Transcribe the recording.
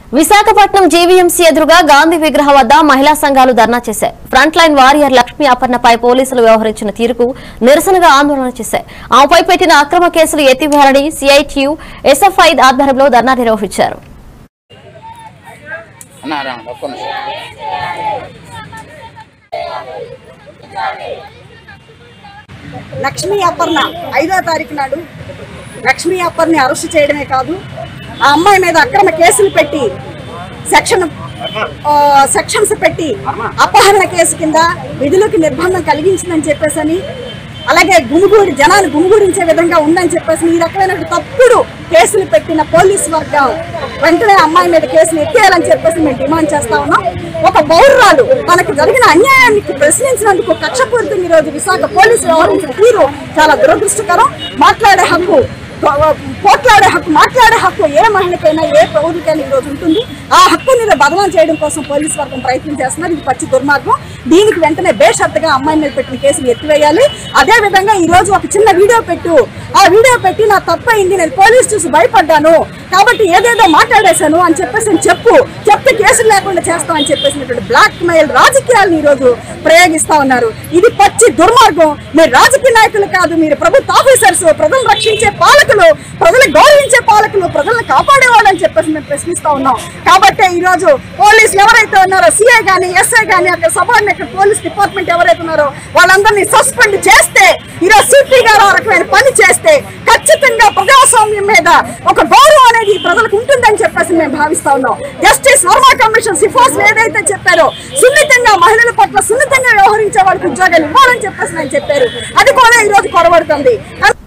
Visakhapatnam GVMC ఎదురుగా గాంధీ విగ్రహం వద్ద మహిళా సంఘాలు ధర్నా చేశాయి ఫ్రంట్ లైన్ వారియర్ లక్ష్మీ అపర్ణపై పోలీసులు వ్యవహరించిన తీరుకు నిరసనగా ఆందోళన చేశాయి ఆమెపై పెట్టిన అక్రమ కేసులు ఎత్తివేయాలని సిఐటియు ఎస్ఎఫ్ఐ ఆధ్వర్యంలో ధర్నా నిర్వహించారు అన్న రా ఒక్క నిమిషం లక్ష్మీ అపర్ణ ఐదో తారీఖు నాడు లక్ష్మీ అప్పర్ని అరెస్ట్ చేయడమే కాదు ఆ అమ్మాయి మీద అక్రమ కేసులు పెట్టి సెక్షన్ ఆ, సెక్షన్స్ పెట్టి అపహరణ కేసు కింద విధులకు నిర్బంధం కలిగించిందని చెప్పేసని అలాగే గుమిగూడి జనాలు గుమిగూడించే విధంగా ఉందని చెప్పేసి ఈ రకమైన తప్పుడు కేసులు పెట్టిన పోలీసు వర్గం వెంటనే అమ్మాయి మీద కేసులు ఎత్తేయాలని చెప్పేసి మేము డిమాండ్ చేస్తా ఉన్నాం ఒక పౌరురాలు తనకు జరిగిన అన్యాయానికి ప్రశ్నించినందుకు కక్షపూరితంగా ఈ రోజు విశాఖ పోలీసు వ్యవహరించిన తీరు చాలా దురదృష్టకరం మాట్లాడే హక్కు పోట్లాడే హక్కు మాట్లాడే హక్కు ఏ మహిళకైనా ఏ పౌరుడికైనా ఈ రోజు ఉంటుంది ఆ హక్కుని బదనాం చేయడం కోసం పోలీసు వర్గం ప్రయత్నం చేస్తున్నారు ఇది పచ్చి దుర్మార్గం దీనికి వెంటనే బేషరతుగా అమ్మాయి మీద పెట్టిన కేసులు ఎత్తివేయాలి అదే విధంగా ఈ రోజు ఒక చిన్న వీడియో పెట్టు ఆ వీడియో పెట్టి నా తప్పైంది నేను పోలీస్ చూసి భయపడ్డాను కాబట్టి ఏదేదో మాట్లాడేశాను అని చెప్పేసి నేను చెప్పు చెప్తే కేసులు లేకుండా చేస్తామని చెప్పేసినటువంటి బ్లాక్ మెయిల్ రాజకీయాలను ఈ రోజు ప్రయోగిస్తా ఉన్నారు ఇది పచ్చి దుర్మార్గం మీరు రాజకీయ నాయకులు కాదు మీరు ప్రభుత్వ ఆఫీసర్స్ ప్రజలను రక్షించే పాలకులు ప్రజలు గౌరవించే పాలకులు ప్రజలను కాపాడేవాళ్ళు అని చెప్పేసి మేము ప్రశ్నిస్తా ఉన్నాం కాబట్టి ఈ రోజు పోలీసులు ఎవరైతే ఉన్నారో సిఐ గానీ ఎస్ఐ గానీ అక్కడ సబార్డినేట్ పోలీస్ డిపార్ట్మెంట్ ఎవరైతే ఉన్నారో వాళ్ళందరినీ సస్పెండ్ చేస్తే ఈరోజు సిపి గారు ఆ రకమైన పని చేస్తే ఖచ్చితంగా ప్రజాస్వామ్యం మీద ఒక గౌరవం అనేది ప్రజలకు ఉంటుందని చెప్పేసి మేము భావిస్తా ఉన్నాం జస్టిస్ వర్మ కమిషన్ సిఫార్సులు ఏదైతే చెప్పారో సున్నితంగా మహిళల పట్ల సున్నితంగా వ్యవహరించే వాళ్ళకి ఉద్యోగాలు ఇవ్వాలని చెప్పేసి నేను చెప్పారు అది కూడా ఈ రోజు కొరబడుతుంది